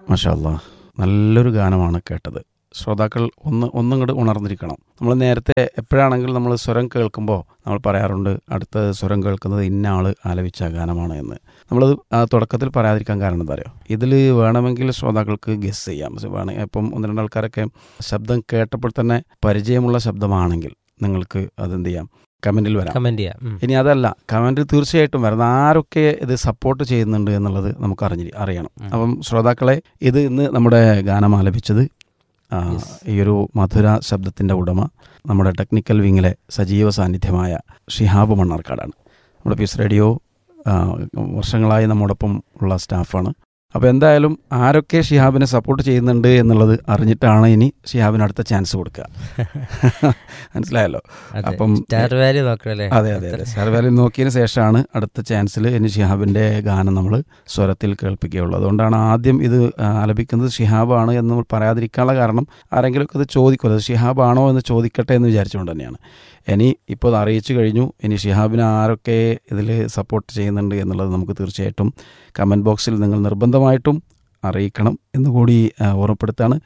മഷാല്ല നല്ലൊരു ഗാനമാണ് കേട്ടത് ശ്രോതാക്കൾ ഒന്ന് ഒന്നും കൂടെ ഉണർന്നിരിക്കണം നമ്മൾ നേരത്തെ എപ്പോഴാണെങ്കിലും നമ്മൾ സ്വരം കേൾക്കുമ്പോൾ നമ്മൾ പറയാറുണ്ട് അടുത്ത സ്വരം കേൾക്കുന്നത് ഇന്ന ആൾ ആലപിച്ച ഗാനമാണ് എന്ന് നമ്മളത് ആ തുടക്കത്തിൽ പറയാതിരിക്കാൻ കാരണം എന്താ അറിയോ ഇതിൽ വേണമെങ്കിൽ ശ്രോതാക്കൾക്ക് ഗസ് ചെയ്യാം വേണം ഇപ്പം ഒന്ന് രണ്ട് ആൾക്കാരൊക്കെ ശബ്ദം കേട്ടപ്പോൾ തന്നെ പരിചയമുള്ള ശബ്ദമാണെങ്കിൽ നിങ്ങൾക്ക് അതെന്ത് ചെയ്യാം കമൻറ്റിൽ വരാം കമന്റ് ചെയ്യാം ഉം. ഇനി അതല്ല കമൻറ്റ് തീർച്ചയായിട്ടും വരുന്ന ആരൊക്കെ ഇത് സപ്പോർട്ട് ചെയ്യുന്നുണ്ട് എന്നുള്ളത് നമുക്ക് അറിഞ്ഞി അറിയണം ഉം. അപ്പം ശ്രോതാക്കളെ ഇത് ഇന്ന് നമ്മുടെ ഗാനം ആലപിച്ചത് ആ, Yes. ഈ ഒരു മധുര ശബ്ദത്തിൻ്റെ ഉടമ നമ്മുടെ ടെക്നിക്കൽ വിങ്ങിലെ സജീവ സാന്നിധ്യമായ ഷിഹാബ് മണ്ണാർക്കാടാണ് നമ്മുടെ പീസ് റേഡിയോ ആ, വർഷങ്ങളായി നമ്മോടൊപ്പം ഉള്ള സ്റ്റാഫാണ് അപ്പോൾ എന്തായാലും ആരൊക്കെ ഷിഹാബിനെ സപ്പോർട്ട് ചെയ്യുന്നുണ്ട് എന്നുള്ളത് അറിഞ്ഞിട്ടാണ് ഇനി ഷിഹാബിന് അടുത്ത ചാൻസ് കൊടുക്കുക മനസ്സിലായല്ലോ അതെ. അപ്പം സ്റ്റാർ വാല്യൂ നോക്കണല്ലേ അതെ അതെ അതെ സർവേലിൽ നോക്കിയതിന് ശേഷമാണ് അടുത്ത ചാൻസിൽ ഇനി ഷിഹാബിൻ്റെ ഗാനം നമ്മൾ സ്വരത്തിൽ കേൾപ്പിക്കുകയുള്ളൂ അതുകൊണ്ടാണ് ആദ്യം ഇത് ആ, ആലപിക്കുന്നത് ഷിഹാബാണ് എന്ന് നമ്മൾ പറയാതിരിക്കാനുള്ള കാരണം ആരെങ്കിലുമൊക്കെ ഇത് ചോദിക്കും അത് ഷിഹാബാണോ എന്ന് ചോദിക്കട്ടെ എന്ന് വിചാരിച്ചുകൊണ്ട് തന്നെയാണ് ഇനി ഇപ്പോൾ അത് അറിയിച്ചു കഴിഞ്ഞു ഇനി ഷിഹാബിനെ ആരൊക്കെ ഇതിൽ സപ്പോർട്ട് ചെയ്യുന്നുണ്ട് എന്നുള്ളത് നമുക്ക് തീർച്ചയായിട്ടും കമൻറ്റ് ബോക്സിൽ നിങ്ങൾ നിർബന്ധമായിട്ടും അറിയിക്കണം എന്നുകൂടി ആ, ഓർമ്മപ്പെടുത്താണ്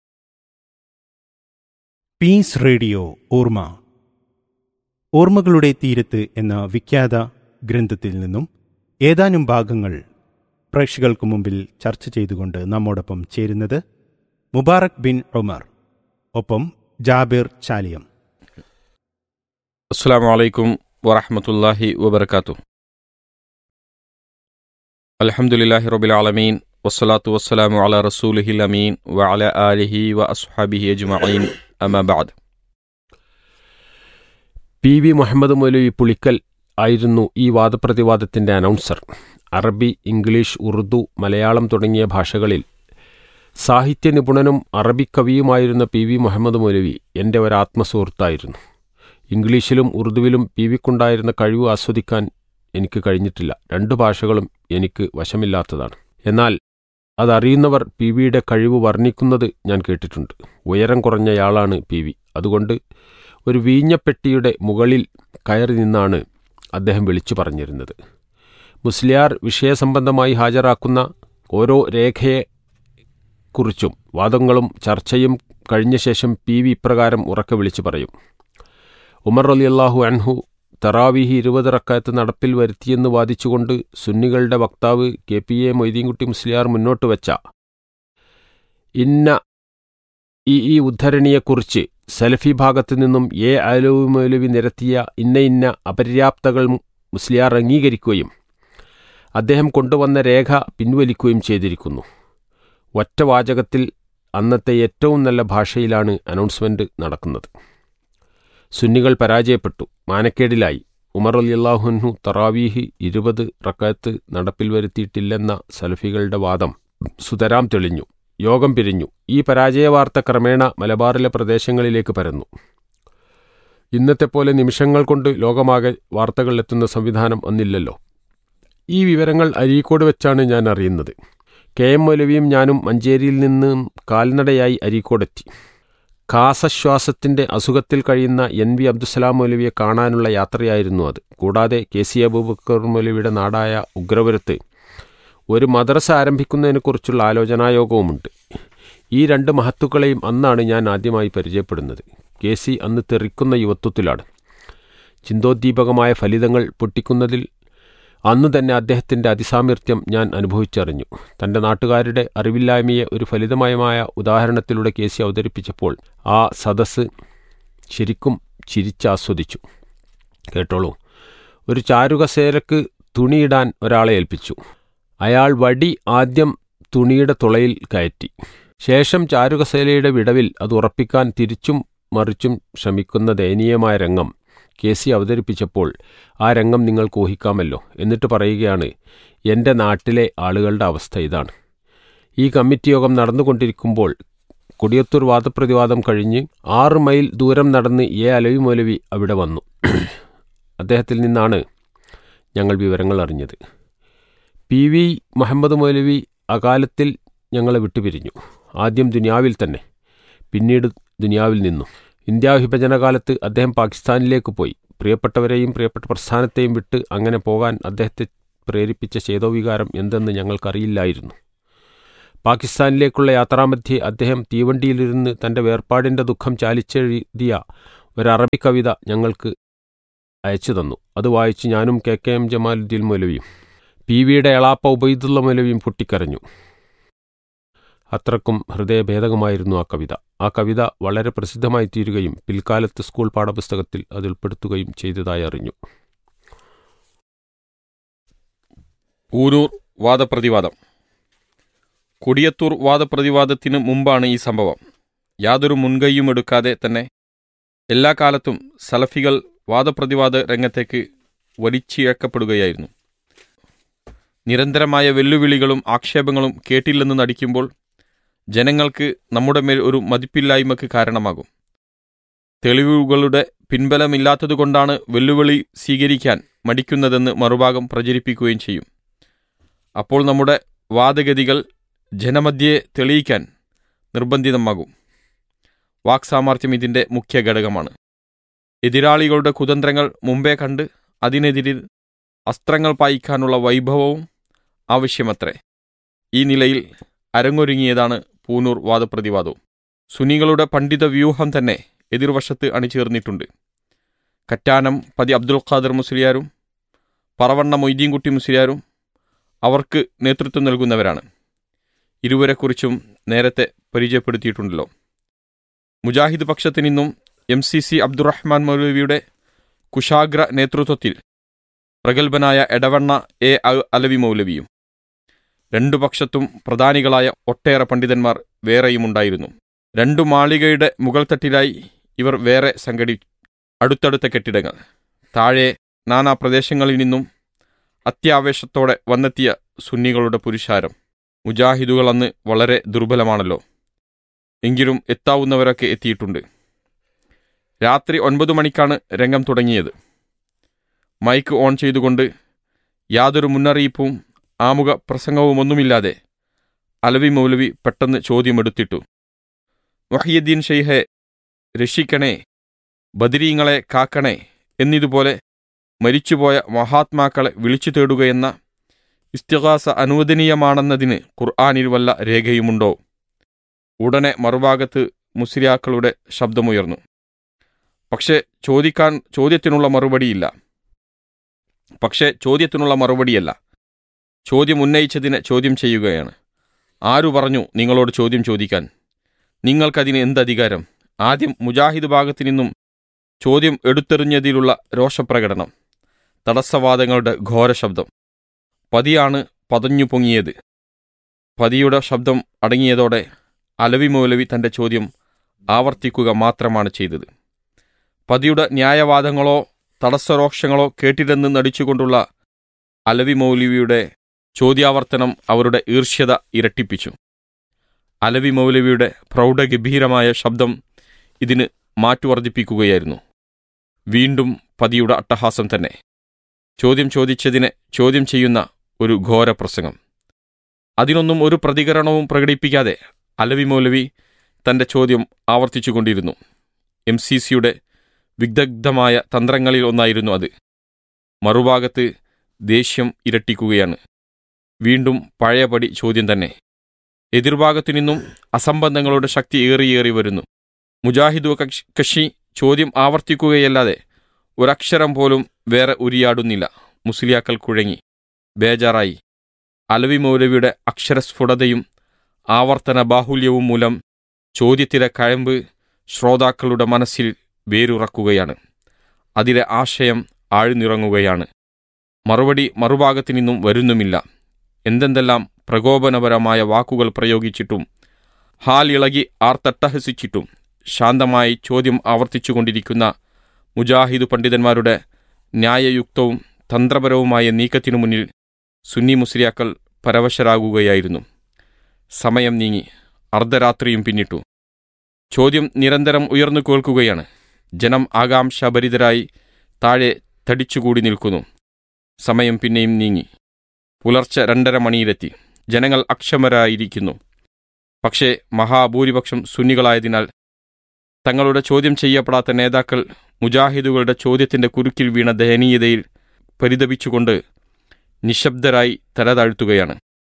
പീസ് റേഡിയോ ഓർമ്മ ഓർമ്മകളുടെ തീരത്ത് എന്ന വിഖ്യാത ഗ്രന്ഥത്തിൽ നിന്നും ഏതാനും ഭാഗങ്ങൾ പ്രേക്ഷകർക്ക് മുമ്പിൽ ചർച്ച ചെയ്തുകൊണ്ട് നമ്മോടൊപ്പം ചേരുന്നത് മുബാറക് ബിൻ ഉമർ ഒപ്പം ജാബിർ ചാലിയം السلام عليكم ورحمة الله وبركاته الحمد لله رب العالمين والصلاة والسلام على رسوله الأمين وعلى آله وأصحابه أجمعين أما بعد പി വി മുഹമ്മദ് മൗലവി പുളിക്കൽ ആയിരുന്നു ഈ വാദപ്രതിവാദത്തിന്റെ അനൗൺസർ അറബി ഇംഗ്ലീഷ് ഉറുദു മലയാളം തുടങ്ങിയ ഭാഷകളിൽ സാഹിത്യ നിപുണനും അറബി കവിയുമായിരുന്ന പി വി മുഹമ്മദ് മൗലവി എൻ്റെ ഒരാത്മസുഹൃത്തായിരുന്നു ഇംഗ്ലീഷിലും ഉറുദുവിലും പി വിക്കുണ്ടായിരുന്ന കഴിവ് ആസ്വദിക്കാൻ എനിക്ക് കഴിഞ്ഞിട്ടില്ല രണ്ടു ഭാഷകളും എനിക്ക് വശമില്ലാത്തതാണ് എന്നാൽ അതറിയുന്നവർ പി വിയുടെ കഴിവ് വർണ്ണിക്കുന്നത് ഞാൻ കേട്ടിട്ടുണ്ട് ഉയരം കുറഞ്ഞയാളാണ് പി വി അതുകൊണ്ട് ഒരു വീഞ്ഞപ്പെട്ടിയുടെ മുകളിൽ കയറി നിന്നാണ് അദ്ദേഹം വിളിച്ചു പറഞ്ഞിരുന്നത് മുസ്ലിയാർ വിഷയസംബന്ധമായി ഹാജരാക്കുന്ന ഓരോ രേഖയെക്കുറിച്ചും വാദങ്ങളും ചർച്ചയും കഴിഞ്ഞ ശേഷം പി വി ഇപ്രകാരം ഉറക്കെ വിളിച്ചു പറയും ഉമർ അലിയല്ലാഹു അൻഹു തറാവിഹി ഇരുപത് റക്കായത്ത് നടപ്പിൽ വരുത്തിയെന്ന് വാദിച്ചുകൊണ്ട് സുന്നികളുടെ വക്താവ് K P A Moideenkutty Musliyar മുന്നോട്ട് വച്ച ഇന്ന ഈ ഈ ഉദ്ധരണിയെക്കുറിച്ച് സലഫി ഭാഗത്തു നിന്നും എ അലവി മൗലവി നിരത്തിയ ഇന്ന ഇന്ന അപര്യാപ്തകൾ മുസ്ലിയാർ അംഗീകരിക്കുകയും അദ്ദേഹം കൊണ്ടുവന്ന രേഖ പിൻവലിക്കുകയും ചെയ്തിരിക്കുന്നു ഒറ്റ വാചകത്തിൽ അന്നത്തെ ഏറ്റവും നല്ല ഭാഷയിലാണ് അനൗൺസ്മെന്റ് നടക്കുന്നത് സുന്നികൾ പരാജയപ്പെട്ടു മാനക്കേടിലായി ഉമർ അലിയല്ലാഹുൻഹു തറാവീഹ് ഇരുപത് റക്കാത്ത് നടപ്പിൽ വരുത്തിയിട്ടില്ലെന്ന സലഫികളുടെ വാദം സുതരാം തെളിഞ്ഞു യോഗം പിരിഞ്ഞു ഈ പരാജയവാർത്ത ക്രമേണ മലബാറിലെ പ്രദേശങ്ങളിലേക്ക് പരന്നു ഇന്നത്തെ പോലെ നിമിഷങ്ങൾ കൊണ്ട് ലോകമാകെ വാർത്തകൾ എത്തുന്ന സംവിധാനം അന്നില്ലല്ലോ ഈ വിവരങ്ങൾ അരീക്കോട് വെച്ചാണ് ഞാൻ അറിയുന്നത് കെ എം മൗലവിയും ഞാനും മഞ്ചേരിയിൽ നിന്നും കാൽനടയായി അരീക്കോടെത്തി കാസശ്വാസത്തിന്റെ അസുഖത്തിൽ കഴിയുന്ന എൻ വി അബ്ദുസലാം മൗലവിയെ കാണാനുള്ള യാത്രയായിരുന്നു അത് കൂടാതെ കെ സി അബൂബക്കർ മൗലവിയുടെ നാടായ ഉഗ്രപുരത്ത് ഒരു മദ്രസ ആരംഭിക്കുന്നതിനെക്കുറിച്ചുള്ള ആലോചനായോഗവുമുണ്ട് ഈ രണ്ട് മഹത്തുക്കളെയും അന്നാണ് ഞാൻ ആദ്യമായി പരിചയപ്പെടുന്നത് കെ സി അന്ന് തെറിക്കുന്ന യുവത്വത്തിലാണ് ചിന്തോദ്ദീപകമായ ഫലിതങ്ങൾ പൊട്ടിക്കുന്നതിൽ അന്നു തന്നെ അദ്ദേഹത്തിൻ്റെ അതിസാമീർത്ഥ്യം ഞാൻ അനുഭവിച്ചറിഞ്ഞു തൻ്റെ നാട്ടുകാരുടെ അറിവില്ലായ്മയെ ഒരു ഫലിതമയമായ ഉദാഹരണത്തിലൂടെ കെ സി അവതരിപ്പിച്ചപ്പോൾ ആ സദസ്സ് ശരിക്കും ചിരിച്ചാസ്വദിച്ചു കേട്ടോളൂ ഒരു ചാരുകസേരക്ക് തുണിയിടാൻ ഒരാളെ ഏൽപ്പിച്ചു അയാൾ വടി ആദ്യം തുണിയുടെ തുളയിൽ കയറ്റി ശേഷം ചാരുകസേലയുടെ വിടവിൽ അത് ഉറപ്പിക്കാൻ തിരിച്ചും മറിച്ചും ശ്രമിക്കുന്ന ദയനീയമായ രംഗം കെ സി അവതരിപ്പിച്ചപ്പോൾ ആ രംഗം നിങ്ങൾക്ക് ഊഹിക്കാമല്ലോ എന്നിട്ട് പറയുകയാണ് എൻ്റെ നാട്ടിലെ ആളുകളുടെ അവസ്ഥ ഇതാണ് ഈ കമ്മിറ്റി യോഗം നടന്നുകൊണ്ടിരിക്കുമ്പോൾ കൊടിയത്തൂർ വാദപ്രതിവാദം കഴിഞ്ഞ് ആറ് മൈൽ ദൂരം നടന്ന് എ അലവി മൗലവി അവിടെ വന്നു അദ്ദേഹത്തിൽ നിന്നാണ് ഞങ്ങൾ വിവരങ്ങൾ അറിഞ്ഞത് പി വി മുഹമ്മദ് മൗലവി അകാലത്തിൽ ഞങ്ങളെ വിട്ടുപിരിഞ്ഞു ആദ്യം ദുനിയാവിൽ തന്നെ പിന്നീട് ദുനിയാവിൽ നിന്നും ഇന്ത്യ വിഭജനകാലത്ത് അദ്ദേഹം പാകിസ്ഥാനിലേക്ക് പോയി പ്രിയപ്പെട്ടവരെയും പ്രിയപ്പെട്ട പ്രസ്ഥാനത്തെയും വിട്ട് അങ്ങനെ പോകാൻ അദ്ദേഹത്തെ പ്രേരിപ്പിച്ച ചേതോവികാരം എന്തെന്ന് ഞങ്ങൾക്കറിയില്ലായിരുന്നു പാകിസ്ഥാനിലേക്കുള്ള യാത്രാമധ്യേ അദ്ദേഹം തീവണ്ടിയിലിരുന്ന് തൻ്റെ വേർപാടിൻ്റെ ദുഃഖം ചാലിച്ചെഴുതിയ ഒരു അറബി കവിത ഞങ്ങൾക്ക് അയച്ചു തന്നു അത് വായിച്ച് ഞാനും കെ കെ എം ജമാലുദ്ദീൻ മൗലവിയും പി വിയുടെ എളാപ്പ ഉബൈദുള്ള മൗലവിയും പൊട്ടിക്കരഞ്ഞു അത്രക്കും ഹൃദയഭേദകമായിരുന്നു ആ കവിത ആ കവിത വളരെ പ്രസിദ്ധമായി തീരുകയും പിൽക്കാലത്ത് സ്കൂൾ പാഠപുസ്തകത്തിൽ അത് ഉൾപ്പെടുത്തുകയും ചെയ്തതായി അറിഞ്ഞു ഊരൂർ വാദപ്രതിവാദം കൊടിയത്തൂർ വാദപ്രതിവാദത്തിന് മുമ്പാണ് ഈ സംഭവം യാതൊരു മുൻകൈയും എടുക്കാതെ തന്നെ എല്ലാ കാലത്തും സലഫികൾ വാദപ്രതിവാദ രംഗത്തേക്ക് വലിച്ചിഴക്കപ്പെടുകയായിരുന്നു നിരന്തരമായ വെല്ലുവിളികളും ആക്ഷേപങ്ങളും കേട്ടില്ലെന്ന് നടിക്കുമ്പോൾ ജനങ്ങൾക്ക് നമ്മുടെ മേൽ ഒരു മതിപ്പില്ലായ്മക്ക് കാരണമാകും തെളിവുകളുടെ പിൻബലമില്ലാത്തതുകൊണ്ടാണ് വെല്ലുവിളി സ്വീകരിക്കാൻ മടിക്കുന്നതെന്ന് മറുഭാഗം പ്രചരിപ്പിക്കുകയും ചെയ്യും അപ്പോൾ നമ്മുടെ വാദഗതികൾ ജനമധ്യേ തെളിയിക്കാൻ നിർബന്ധിതമാകും വാക്സാമർത്ഥ്യം ഇതിന്റെ മുഖ്യ ഘടകമാണ് എതിരാളികളുടെ കുതന്ത്രങ്ങൾ മുമ്പേ കണ്ട് അതിനെതിരിൽ അസ്ത്രങ്ങൾ പായിക്കാനുള്ള വൈഭവവും ആവശ്യമത്രേ ഈ നിലയിൽ അരങ്ങൊരുങ്ങിയതാണ് പൂനൂർ വാദപ്രതിവാദവും സുനികളുടെ പണ്ഡിത വ്യൂഹം തന്നെ എതിർവശത്ത് അണിചേർന്നിട്ടുണ്ട് കറ്റാനം പതി അബ്ദുൽ ഖാദർ മുസ്ലിയാരും പറവണ്ണ മൊയ്തീൻകുട്ടി മുസ്ലിയാരും അവർക്ക് നേതൃത്വം നൽകുന്നവരാണ് ഇരുവരെക്കുറിച്ചും നേരത്തെ പരിചയപ്പെടുത്തിയിട്ടുണ്ടല്ലോ മുജാഹിദ് പക്ഷത്തു നിന്നും എം സി സി അബ്ദുറഹ്മാൻ മൗലവിയുടെ കുശാഗ്ര നേതൃത്വത്തിൽ പ്രഗത്ഭനായ എടവണ്ണ എ അ- അലവി മൗലവിയും രണ്ടു പക്ഷത്തും പ്രധാനികളായ ഒട്ടേറെ പണ്ഡിതന്മാർ വേറെയുമുണ്ടായിരുന്നു രണ്ടു മാളികയുടെ മുകൾ തട്ടിലായി ഇവർ വേറെ സംഘടി അടുത്തടുത്ത കെട്ടിടങ്ങൾ താഴെ നാനാ പ്രദേശങ്ങളിൽ നിന്നും അത്യാവേശത്തോടെ വന്നെത്തിയ സുന്നികളുടെ പുരുഷാരം മുജാഹിദുകൾ അന്ന് വളരെ ദുർബലമാണല്ലോ എങ്കിലും എത്താവുന്നവരൊക്കെ എത്തിയിട്ടുണ്ട് രാത്രി ഒൻപതു മണിക്കാണ് രംഗം തുടങ്ങിയത് മൈക്ക് ഓൺ ചെയ്തുകൊണ്ട് യാതൊരു മുന്നറിയിപ്പും ആമുഖ പ്രസംഗവുമൊന്നുമില്ലാതെ അലവി മൗലവി പെട്ടെന്ന് ചോദ്യമെടുത്തിട്ടു വഹിയുദ്ദീൻ ഷെയ്ഹെ രക്ഷിക്കണേ ബദിരീങ്ങളെ കാക്കണേ എന്നിതുപോലെ മരിച്ചുപോയ മഹാത്മാക്കളെ വിളിച്ചു തേടുകയെന്ന ഇസ്തിഹാസ അനുവദനീയമാണെന്നതിന് ഖുർആാനിൽ വല്ല രേഖയുമുണ്ടോ ഉടനെ മറുഭാഗത്ത് മുസ്ലിയാക്കളുടെ ശബ്ദമുയർന്നു പക്ഷേ ചോദിക്കാൻ ചോദ്യത്തിനുള്ള മറുപടിയില്ല പക്ഷേ ചോദ്യത്തിനുള്ള മറുപടിയല്ല ചോദ്യം ഉന്നയിച്ചതിനെ ചോദ്യം ചെയ്യുകയാണ് ആരു പറഞ്ഞു നിങ്ങളോട് ചോദ്യം ചോദിക്കാൻ നിങ്ങൾക്കതിന് എന്തധികാരം ആദ്യം മുജാഹിദ് ഭാഗത്തു നിന്നും ചോദ്യം എടുത്തെറിഞ്ഞതിലുള്ള രോഷപ്രകടനം തടസ്സവാദങ്ങളുടെ ഘോരശബ്ദം പതിയാണ് പതഞ്ഞു പൊങ്ങിയത് പതിയുടെ ശബ്ദം അടങ്ങിയതോടെ അലവി മൗലവി തന്റെ ചോദ്യം ആവർത്തിക്കുക മാത്രമാണ് ചെയ്തത് പതിയുടെ ന്യായവാദങ്ങളോ തടസ്സരോക്ഷങ്ങളോ കേട്ടില്ലെന്ന് നടിച്ചുകൊണ്ടുള്ള അലവി മൗലവിയുടെ ചോദ്യാവർത്തനം അവരുടെ ഈർഷ്യത ഇരട്ടിപ്പിച്ചു അലവി മൗലവിയുടെ പ്രൗഢഗംഭീരമായ ശബ്ദം ഇതിന് മാറ്റുവർദ്ധിപ്പിക്കുകയായിരുന്നു വീണ്ടും പതിയുടെ അട്ടഹാസം തന്നെ ചോദ്യം ചോദിച്ചതിനെ ചോദ്യം ചെയ്യുന്ന ഒരു ഘോര പ്രസംഗം അതിനൊന്നും ഒരു പ്രതികരണവും പ്രകടിപ്പിക്കാതെ അലവി മൗലവി തന്റെ ചോദ്യം ആവർത്തിച്ചുകൊണ്ടിരുന്നു എം സി സിയുടെ വിദഗ്ധമായ തന്ത്രങ്ങളിൽ ഒന്നായിരുന്നു അത് മറുഭാഗത്ത് ദേഷ്യം ഇരട്ടിക്കുകയാണ് വീണ്ടും പഴയപടി ചോദ്യം തന്നെ എതിർഭാഗത്തു നിന്നും അസംബന്ധങ്ങളുടെ ശക്തി ഏറിയേറി വരുന്നു മുജാഹിദ് കക്ഷി- കക്ഷി ചോദ്യം ആവർത്തിക്കുകയല്ലാതെ ഒരക്ഷരം പോലും വേറെ ഉരിയാടുന്നില്ല മുസ്ലിയാക്കൾ കുഴങ്ങി ബേജാറായി അലവി മൗലവിയുടെ അക്ഷരസ്ഫുടതയും ആവർത്തന ബാഹുല്യവും മൂലം ചോദ്യത്തിലെ കഴമ്പ് ശ്രോതാക്കളുടെ മനസ്സിൽ വേരുറക്കുകയാണ് അതിലെ ആശയം ആഴ്ന്നിറങ്ങുകയാണ് മറുപടി മറുഭാഗത്തു നിന്നും വരുന്നുമില്ല എന്തെന്തെല്ലാം പ്രകോപനപരമായ വാക്കുകൾ പ്രയോഗിച്ചിട്ടും ഹാൽ ഇളകി ആർത്തട്ടഹസിച്ചിട്ടും ശാന്തമായി ചോദ്യം ആവർത്തിച്ചുകൊണ്ടിരിക്കുന്ന മുജാഹിദ് പണ്ഡിതന്മാരുടെ ന്യായയുക്തവും തന്ത്രപരവുമായ നീക്കത്തിനു മുന്നിൽ സുന്നി മുസ്ലിയാക്കൾ പരവശരാകുകയായിരുന്നു സമയം നീങ്ങി അർദ്ധരാത്രിയും പിന്നിട്ടു ചോദ്യം നിരന്തരം ഉയർന്നു കേൾക്കുകയാണ് ജനം ആകാംക്ഷാഭരിതരായി താഴെ തടിച്ചുകൂടി നിൽക്കുന്നു സമയം പിന്നെയും നീങ്ങി പുലർച്ചെ രണ്ടര മണിയിലെത്തി ജനങ്ങൾ അക്ഷമരായിരിക്കുന്നു പക്ഷേ മഹാഭൂരിപക്ഷം സുന്നികളായതിനാൽ തങ്ങളുടെ ചോദ്യം ചെയ്യപ്പെടാത്ത നേതാക്കൾ മുജാഹിദുകളുടെ ചോദ്യത്തിന്റെ കുരുക്കിൽ വീണ ദയനീയതയിൽ പരിതപിച്ചുകൊണ്ട് നിശബ്ദരായി തലതാഴ്ത്തുകയാണ്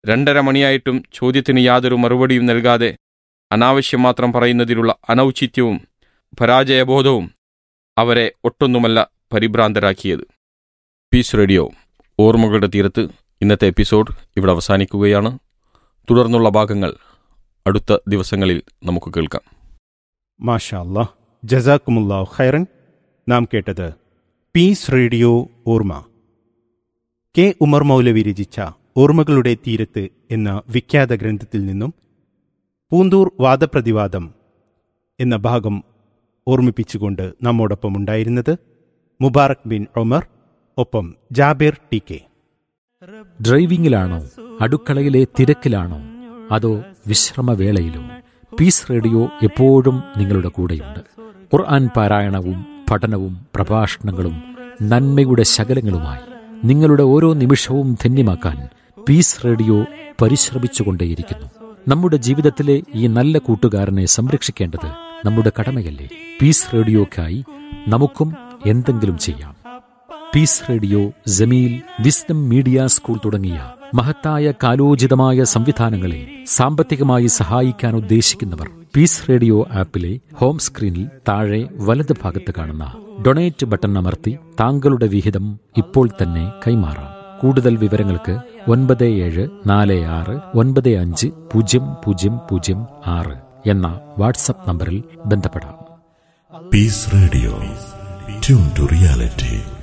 രണ്ടര മണിയായിട്ടും ചോദ്യത്തിന് യാതൊരു മറുപടിയും നൽകാതെ അനാവശ്യം മാത്രം പറയുന്നതിലുള്ള അനൗചിത്യവും പരാജയബോധവും അവരെ ഒട്ടൊന്നുമല്ല പരിഭ്രാന്തരാക്കിയത് പീസ് റേഡിയോ ഓർമ്മകളുടെ തീരത്ത് ഇന്നത്തെ എപ്പിസോഡ് ഇവിടെ അവസാനിക്കുകയാണ് തുടർന്നുള്ള ഭാഗങ്ങൾ അടുത്ത ദിവസങ്ങളിൽ നമുക്ക് കേൾക്കാം മാഷാ അല്ലാ ജസാക്കുമുല്ലാ ഖൈറൻ നാം കേട്ടത് പീസ് റേഡിയോ ഓർമ്മ കെ ഉമർ മൗലവി രചിച്ച ഓർമ്മകളുടെ തീരത്ത് എന്ന വിഖ്യാത ഗ്രന്ഥത്തിൽ നിന്നും പൂന്തൂർ വാദപ്രതിവാദം എന്ന ഭാഗം ഓർമ്മിപ്പിച്ചുകൊണ്ട് നമ്മോടൊപ്പം ഉണ്ടായിരുന്നത് മുബാറക് ബിൻ ഒമർ ഒപ്പം ജാബിർ ടി കെ ഡ്രൈവിംഗിലാണോ അടുക്കളയിലെ തിരക്കിലാണോ അതോ വിശ്രമവേളയിലോ പീസ് റേഡിയോ എപ്പോഴും നിങ്ങളുടെ കൂടെയുണ്ട് ഖുർആൻ പാരായണവും പഠനവും പ്രഭാഷണങ്ങളും നന്മയുടെ ശകലങ്ങളുമായി നിങ്ങളുടെ ഓരോ നിമിഷവും ധന്യമാക്കാൻ പീസ് റേഡിയോ പരിശ്രമിച്ചുകൊണ്ടേയിരിക്കുന്നു നമ്മുടെ ജീവിതത്തിലെ ഈ നല്ല കൂട്ടുകാരനെ സംരക്ഷിക്കേണ്ടത് നമ്മുടെ കടമയല്ലേ പീസ് റേഡിയോക്കായി നമുക്കും എന്തെങ്കിലും ചെയ്യാം peace radio Jameel wisdom media school തുടങ്ങിയ മഹത്തായ കാലോചിതമായ സംവിധാനങ്ങളെ സാമ്പത്തികമായി സഹായിക്കാൻ ഉദ്ദേശിക്കുന്നവർ പീസ് റേഡിയോ ആപ്പിലെ ഹോം സ്ക്രീനിൽ താഴെ വലത് ഭാഗത്ത് കാണുന്ന ഡൊണേറ്റ് ബട്ടൺ അമർത്തി താങ്കളുടെ വിഹിതം ഇപ്പോൾ തന്നെ കൈമാറാം കൂടുതൽ വിവരങ്ങൾക്ക് ഒൻപത് ഏഴ് നാല് ആറ് ഒൻപത് അഞ്ച് പൂജ്യം പൂജ്യം പൂജ്യം ആറ് എന്ന വാട്സപ്പ് നമ്പറിൽ ബന്ധപ്പെടാം Peace Radio. Tune to reality.